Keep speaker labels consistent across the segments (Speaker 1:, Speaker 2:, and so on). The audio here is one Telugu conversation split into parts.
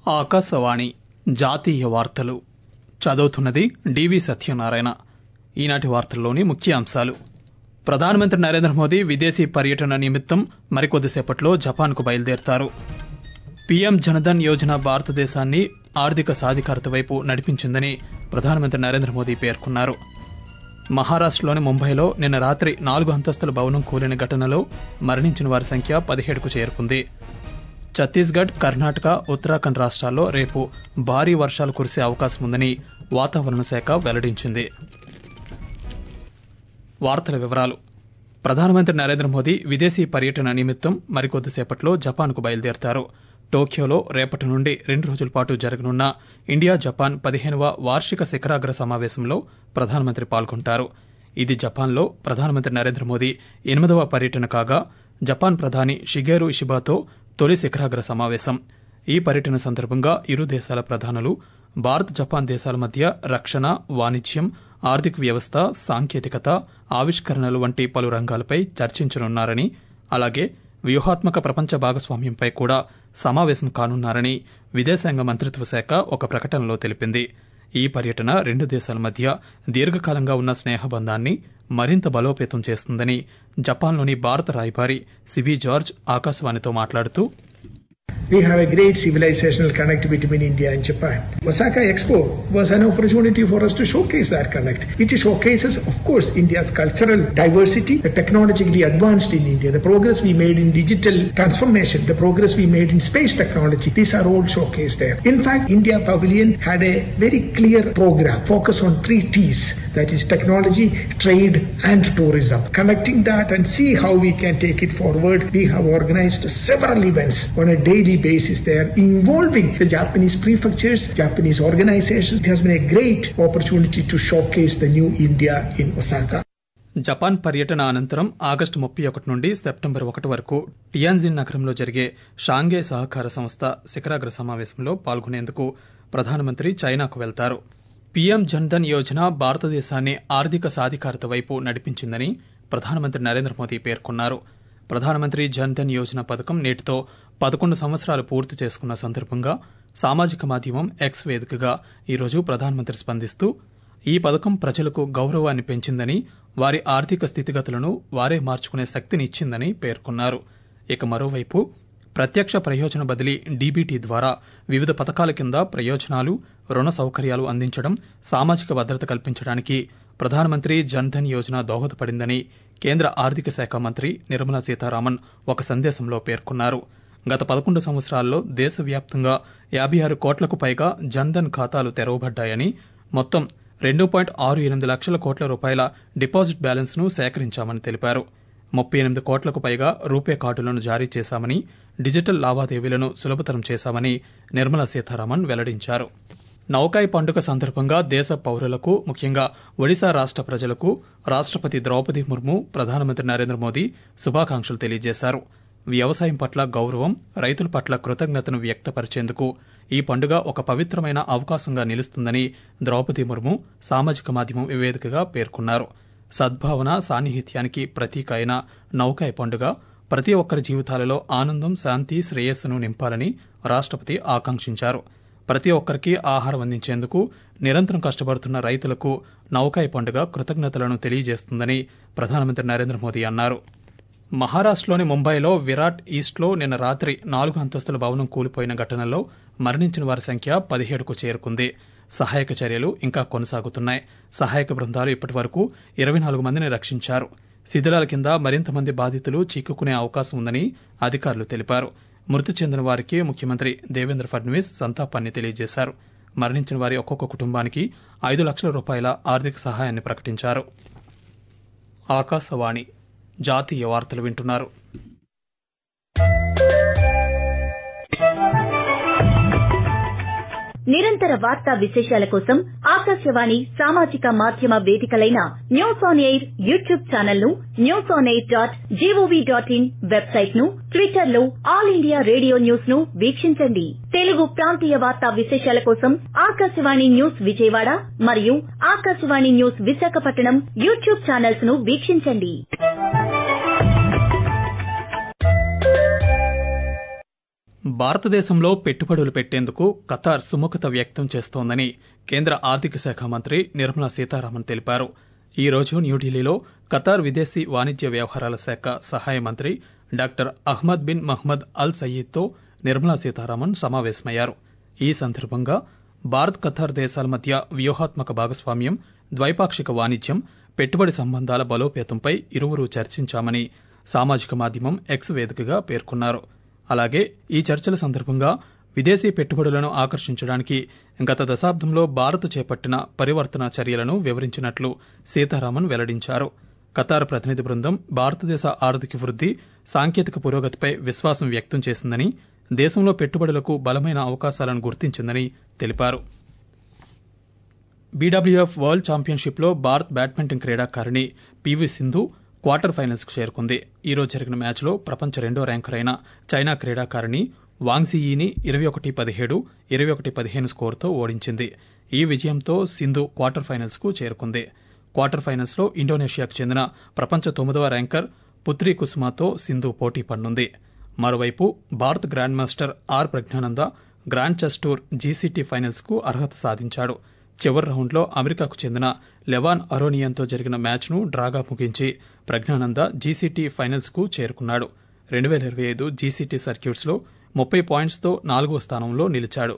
Speaker 1: ఆకాశవాణి జాతీయ వార్తలు చదువుతున్నది డివి సత్యనారాయణ ఈనాటి వార్తల్లోని ముఖ్య అంశాలు ప్రధానమంత్రి నరేంద్ర మోదీ విదేశీ పర్యటన నిమిత్తం మరికొద్దిసేపట్లో జపాన్కు బయలుదేరతారు పీఎం జనధన్ యోజన భారతదేశాన్ని ఆర్థిక సాధికారత వైపు నడిపించిందని ప్రధానమంత్రి నరేంద్ర మోదీ పేర్కొన్నారు మహారాష్టలోని ముంబైలో నిన్న రాత్రి నాలుగు అంతస్తుల భవనం కూలిన ఘటనలో మరణించిన వారి సంఖ్య పదిహేడుకు చేరుకుంది ఛత్తీస్గఢ్ కర్ణాటక ఉత్తరాఖండ్ రాష్ట్రాల్లో రేపు భారీ వర్షాలు కురిసే అవకాశం ఉందని వాతావరణ శాఖ వెల్లడించింది వార్తల వివరాలు ప్రధానమంత్రి నరేంద్ర మోదీ విదేశీ పర్యటన నిమిత్తం మరికొద్దిసేపట్లో జపాన్కు బయలుదేరతారు టోక్యోలో రేపటి నుండి రెండు రోజుల పాటు జరగనున్న ఇండియా జపాన్ పదిహేనవ వార్షిక శిఖరాగ్ర సమావేశంలో ప్రధానమంత్రి పాల్గొంటారు ఇది జపాన్లో ప్రధానమంత్రి నరేంద్ర మోదీ ఎనిమిదవ పర్యటన కాగా జపాన్ ప్రధాని షిగేరు ఇషిబాతో తొలి శిఖరాగ్ర సమావేశం ఈ పర్యటన సందర్భంగా ఇరు దేశాల ప్రధానులు భారత్ జపాన్ దేశాల మధ్య రక్షణ వాణిజ్యం ఆర్థిక వ్యవస్థ సాంకేతికత ఆవిష్కరణలు వంటి పలు రంగాలపై చర్చించనున్నారని అలాగే వ్యూహాత్మక ప్రపంచ భాగస్వామ్యంపై కూడా సమావేశం కానున్నారని విదేశాంగ మంత్రిత్వ శాఖ ఒక ప్రకటనలో తెలిపింది ఈ పర్యటన రెండు దేశాల మధ్య దీర్ఘకాలంగా ఉన్న స్నేహబంధాన్ని మరింత బలోపేతం చేస్తుందని జపాన్లోని భారత రాయబారి సిబి జార్జ్ ఆకాశవాణితో మాట్లాడుతూ
Speaker 2: We have a great civilizational connectivity between India and Japan. Osaka Expo was an opportunity for us to showcase that connect. It showcases, of course, India's cultural diversity, the technologically advanced in India, the progress we made in digital transformation, the progress we made in space technology. These are all showcased there. In fact, India Pavilion had a very clear program, focus on three T's, that is technology, trade, and tourism. Connecting that and see how we can take it forward, we have organized several events on a daily basis there involving the Japanese prefectures, Japanese organizations. It has been a great opportunity to showcase the new India in Osaka.
Speaker 1: Japan పర్యటన అనంతరం ఆగస్టు ముప్పై ఒకటి నుండి సెప్టెంబర్ ఒకటి వరకు టియాన్జిన్ నగరంలో జరిగే షాంఘై సహకార సంస్థ శిఖరాగ్ర సమావేశంలో పాల్గొనేందుకు ప్రధానమంత్రి చైనాకు వెళ్తారు పీఎం జన్ధన్ యోజన భారతదేశాన్ని ఆర్థిక సాధికారత వైపు నడిపించిందని ప్రధానమంత్రి నరేంద్ర మోదీ పేర్కొన్నారు ప్రధానమంత్రి జన్ధన్ యోజన పథకం నేటితో పదకొండు సంవత్సరాలు పూర్తి చేసుకున్న సందర్భంగా సామాజిక మాధ్యమం ఎక్స్ వేదికగా ఈరోజు ప్రధానమంత్రి స్పందిస్తూ ఈ పథకం ప్రజలకు గౌరవాన్ని పెంచిందని వారి ఆర్థిక స్థితిగతులను వారే మార్చుకునే శక్తిని ఇచ్చిందని పేర్కొన్నారు ఇక మరోవైపు ప్రత్యక్ష ప్రయోజన బదిలీ డీబీటీ ద్వారా వివిధ పథకాల కింద ప్రయోజనాలు రుణ సౌకర్యాలు అందించడం సామాజిక భద్రత కల్పించడానికి ప్రధానమంత్రి జన్ధన్ యోజన దోహదపడిందని కేంద్ర ఆర్థిక శాఖ మంత్రి నిర్మలా సీతారామన్ ఒక సందేశంలో పేర్కొన్నారు గత పదకొండు సంవత్సరాల్లో దేశవ్యాప్తంగా యాభై ఆరు కోట్లకు పైగా జన్ధన్ ఖాతాలు తెరవబడ్డాయని మొత్తం రెండు పాయింట్ ఆరు ఎనిమిది లక్షల కోట్ల రూపాయల డిపాజిట్ బ్యాలెన్స్ ను సేకరించామని తెలిపారు ముప్పై ఎనిమిది కోట్లకు పైగా రూపే కార్డులను జారీ చేశామని డిజిటల్ లావాదేవీలను సులభతరం చేశామని నిర్మలా సీతారామన్ వెల్లడించారు నౌకాయ్ పండుగ సందర్భంగా దేశ పౌరులకు ముఖ్యంగా ఒడిశా రాష్ట ప్రజలకు రాష్టపతి ద్రౌపది ముర్ము ప్రధానమంత్రి నరేంద్ర మోదీ శుభాకాంక్షలు తెలియజేశారు వ్యవసాయం పట్ల గౌరవం రైతుల పట్ల కృతజ్ఞతను వ్యక్తపరిచేందుకు ఈ పండుగ ఒక పవిత్రమైన అవకాశంగా నిలుస్తుందని ద్రౌపది ముర్ము సామాజిక మాధ్యమం వేదికగా పేర్కొన్నారు సద్భావన సాన్నిహిత్యానికి ప్రతీక అయిన నౌకాయ్ పండుగ ప్రతి ఒక్కరి జీవితాలలో ఆనందం శాంతి శ్రేయస్సును నింపాలని రాష్టపతి ఆకాంక్షించారు ప్రతి ఒక్కరికి ఆహారం అందించేందుకు నిరంతరం కష్టపడుతున్న రైతులకు నౌకాయ్ పండుగ కృతజ్ఞతలను తెలియజేస్తుందని ప్రధానమంత్రి నరేంద్ర మోదీ అన్నారు మహారాష్టలోని ముంబైలో విరాట్ ఈస్ట్లో నిన్న రాత్రి నాలుగు అంతస్తుల భవనం కూలిపోయిన ఘటనలో మరణించిన వారి సంఖ్య పదిహేడుకు చేరుకుంది సహాయక చర్యలు ఇంకా కొనసాగుతున్నాయి సహాయక బృందాలు ఇప్పటి వరకు ఇరవై నాలుగు మందిని రక్షించారు శిథిలాల కింద మరింత మంది బాధితులు చిక్కుకునే అవకాశం ఉందని అధికారులు తెలిపారు మృతి చెందిన వారికి ముఖ్యమంత్రి దేవేంద్ర ఫడ్నవీస్ సంతాపాన్ని తెలియజేశారు మరణించిన వారి ఒక్కొక్క కుటుంబానికి ఐదు లక్షల రూపాయల ఆర్థిక సహాయాన్ని ప్రకటించారు ఆకాశవాణి జాతీయ వార్తలు వింటున్నారు
Speaker 3: నిరంతర వార్తా విశేషాల కోసం ఆకాశవాణి సామాజిక మాధ్యమ వేదికలైన news on air YouTube channel ను news on air dot gov dot in website ను ట్విట్టర్ లో ఆల్ ఇండియా రేడియో న్యూస్ ను వీక్షించండి తెలుగు ప్రాంతీయ వార్తా విశేషాల కోసం ఆకాశవాణి న్యూస్ విజయవాడ మరియు Akashvani news Visakhapatnam YouTube channels ను వీక్షించండి
Speaker 1: భారతదేశంలో పెట్టుబడులు పెట్టేందుకు ఖతార్ సుముఖత వ్యక్తం చేస్తోందని కేంద్ర ఆర్థిక శాఖ మంత్రి నిర్మలా సీతారామన్ తెలిపారు ఈ రోజు న్యూఢిల్లీలో ఖతార్ విదేశీ వాణిజ్య వ్యవహారాల శాఖ సహాయ మంత్రి doctor Ahmed bin Mohammed Al సయీద్తో నిర్మలా సీతారామన్ సమావేశమయ్యారు ఈ సందర్భంగా భారత్ ఖతార్ దేశాల మధ్య వ్యూహాత్మక భాగస్వామ్యం ద్వైపాక్షిక వాణిజ్యం పెట్టుబడి సంబంధాల బలోపేతంపై ఇరువురు చర్చించామని సామాజిక మాధ్యమం ఎక్స్ వేదికగా పేర్కొన్నారు అలాగే ఈ చర్చల సందర్భంగా విదేశీ పెట్టుబడులను ఆకర్షించడానికి గత దశాబ్దంలో భారత్ చేపట్టిన పరివర్తన చర్యలను వివరించినట్లు సీతారామన్ వెల్లడించారు ఖతార్ ప్రతినిధి బృందం భారతదేశ ఆర్థిక వృద్ధి సాంకేతిక పురోగతిపై విశ్వాసం వ్యక్తం చేసిందని దేశంలో పెట్టుబడులకు బలమైన అవకాశాలను గుర్తించిందని తెలిపారు బీడబ్ల్యూఎఫ్ వరల్డ్ ఛాంపియన్షిప్లో భారత్ బ్యాడ్మింటన్ క్రీడాకారిణి పీవీ సింధు క్వార్టర్ ఫైనల్స్కు చేరుకుంది ఈ రోజు జరిగిన మ్యాచ్లో ప్రపంచ రెండో ర్యాంకర్ అయిన చైనా క్రీడాకారిణి వాంగ్జీయీని ఇరవై ఒకటి పదిహేడు ఇరవై ఒకటి పదిహేను స్కోరుతో ఓడించింది ఈ విజయంతో సింధు క్వార్టర్ ఫైనల్స్కు చేరుకుంది క్వార్టర్ ఫైనల్స్లో ఇండోనేషియాకు చెందిన ప్రపంచ తొమ్మిదవ ర్యాంకర్ పుత్రి కుసుమాతో సింధు పోటీ పడనుంది మరోవైపు Bharat grand master R Praggnanandhaa grand chess tour GCT ఫైనల్స్కు అర్హత సాధించాడు చివరి రౌండ్లో అమెరికాకు చెందిన లెవాన్ అరోనియన్తో జరిగిన మ్యాచ్ను డ్రాగా ముగించి ప్రజ్ఞానంద జీసీటీ ఫైనల్స్కు చేరుకున్నాడు రెండు వేల ఇరవై ఐదు జీసీటీ సర్క్యూట్స్లో ముప్పై పాయింట్స్తో నాలుగో స్థానంలో నిలిచాడు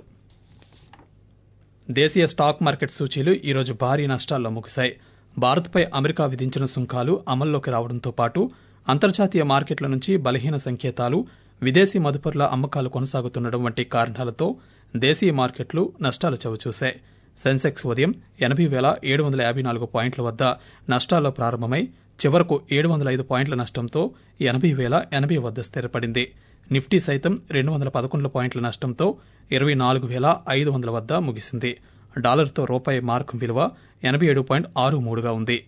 Speaker 1: దేశీయ స్టాక్ మార్కెట్ సూచీలు ఈరోజు భారీ నష్టాల్లో ముగిశాయి భారత్పై అమెరికా విధించిన సుంకాలు అమల్లోకి రావడంతో పాటు అంతర్జాతీయ మార్కెట్ల నుంచి బలహీన సంకేతాలు విదేశీ మదుపర్ల అమ్మకాలు కొనసాగుతుండడం వంటి కారణాలతో దేశీయ మార్కెట్లు నష్టాలు చవిచూశాయి సెన్సెక్స్ ఉదయం ఎనభై వేల ఏడు వందల యాభై నాలుగు పాయింట్ల వద్ద నష్టాల్లో ప్రారంభమై చివరకు ఏడు వందల ఐదు పాయింట్ల నష్టంతో ఎనభై వేల ఎనభై వద్ద స్థిరపడింది నిఫ్టీ సైతం రెండు వందల పదకొండు పాయింట్ల నష్టంతో ఇరవై నాలుగు వేల ఐదు వందల వద్ద ముగిసింది డాలర్తో రూపాయి మార్కు విలువ ఎనభై ఏడు పాయింట్ ఆరు మూడుగా ఉంది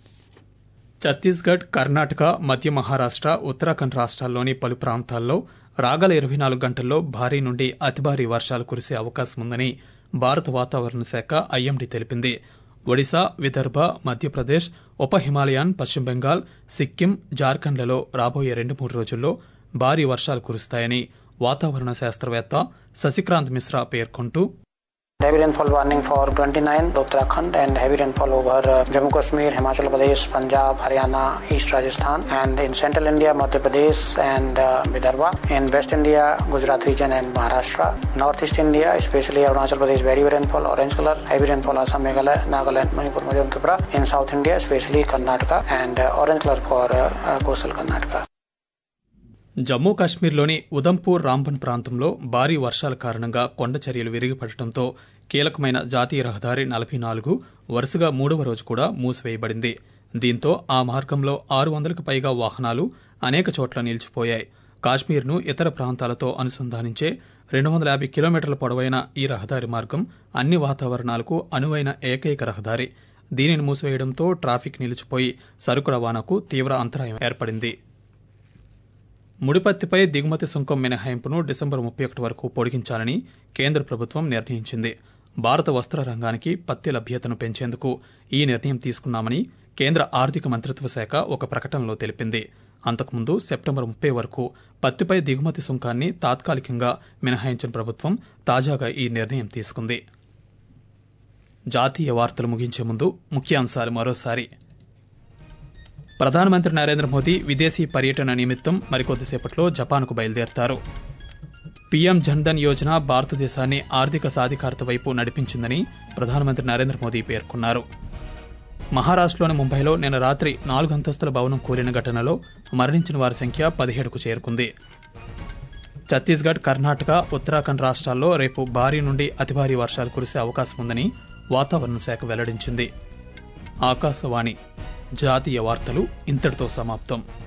Speaker 1: ఛత్తీస్గఢ్ కర్ణాటక మధ్య మహారాష్ట ఉత్తరాఖండ్ రాష్ట్రాల్లోని పలు ప్రాంతాల్లో రాగల ఇరవై నాలుగు గంటల్లో భారీ నుండి అతి భారీ వర్షాలు కురిసే అవకాశం ఉందని భారత వాతావరణ శాఖ ఐఎండీ తెలిపింది ఒడిశా విదర్భ మధ్యప్రదేశ్ ఉప హిమాలయాన్ పశ్చిమ బెంగాల్ సిక్కిం జార్ఖండ్లలో రాబోయే రెండు మూడు రోజుల్లో భారీ వర్షాలు కురుస్తాయని వాతావరణ శాస్త్రవేత్త శశికాంత్ మిశ్రా పేర్కొంటూ
Speaker 4: heavy rainfall warning for 29 Uttarakhand and heavy rainfall over uh, Jammu Kashmir, Himachal Pradesh, Punjab, Haryana, East Rajasthan and in central India, Madhya Pradesh and uh, Vidarbha. In West India, Gujarat region and Maharashtra. Northeast India, especially Arunachal Pradesh, very heavy rainfall, orange color, heavy rainfall Assam, Meghalaya, Nagaland, Manipur, Mizoram, Tripura. In South India, especially Karnataka and uh, orange color for uh, uh, coastal Karnataka.
Speaker 1: Jammu కాశ్మీర్లోని ఉదంపూర్ రాంబన్ ప్రాంతంలో భారీ వర్షాల కారణంగా కొండ చర్యలు విరిగిపడటంతో కీలకమైన జాతీయ రహదారి నలభై నాలుగు వరుసగా మూడవ రోజు కూడా మూసివేయబడింది దీంతో ఆ మార్గంలో ఆరు వందలకు పైగా వాహనాలు అనేక చోట్ల నిలిచిపోయాయి కాశ్మీర్ను ఇతర ప్రాంతాలతో అనుసంధానించే రెండు వందల యాభై కిలోమీటర్ల పొడవైన ఈ రహదారి మార్గం అన్ని వాతావరణాలకు అనువైన ఏకైక రహదారి దీనిని మూసివేయడంతో ట్రాఫిక్ నిలిచిపోయి సరుకు రవాణాకు తీవ్ర అంతరాయం ఏర్పడింది ముడిపత్తిపై దిగుమతి సుంకం మినహాయింపును డిసెంబర్ ముప్పై ఒకటి వరకు పొడిగించాలని కేంద్ర ప్రభుత్వం నిర్ణయించింది భారత వస్త్ర రంగానికి పత్తి లభ్యతను పెంచేందుకు ఈ నిర్ణయం తీసుకున్నామని కేంద్ర ఆర్థిక మంత్రిత్వ శాఖ ఒక ప్రకటనలో తెలిపింది అంతకుముందు సెప్టెంబర్ ముప్పై వరకు పత్తిపై దిగుమతి సుంకాన్ని తాత్కాలికంగా మినహాయించిన ప్రభుత్వం తాజాగా ఈ నిర్ణయం తీసుకుంది జాతీయ వార్తలు ముగించే ముందు ముఖ్యాంశాలు మరోసారి ప్రధానమంత్రి నరేంద్ర మోదీ విదేశీ పర్యటన నిమిత్తం మరికొద్దిసేపట్లో జపాన్కు బయలుదేరతారు పీఎం జన్ధన్ యోజన భారతదేశాన్ని ఆర్థిక సాధికారత వైపు నడిపించిందని ప్రధానమంత్రి నరేంద్ర మోదీ పేర్కొన్నారు మహారాష్ట్రలోని ముంబైలో నిన్న రాత్రి నాలుగు అంతస్తుల భవనం కూలిన ఘటనలో మరణించిన వారి సంఖ్య పదిహేడుకు చేరుకుంది ఛత్తీస్గఢ్ కర్ణాటక ఉత్తరాఖండ్ రాష్ట్రాల్లో రేపు భారీ నుండి అతి భారీ వర్షాలు కురిసే అవకాశం ఉందని వాతావరణ శాఖ వెల్లడించింది ఆకాశవాణి జాతీయ వార్తలు ఇంతటితో సమాప్తం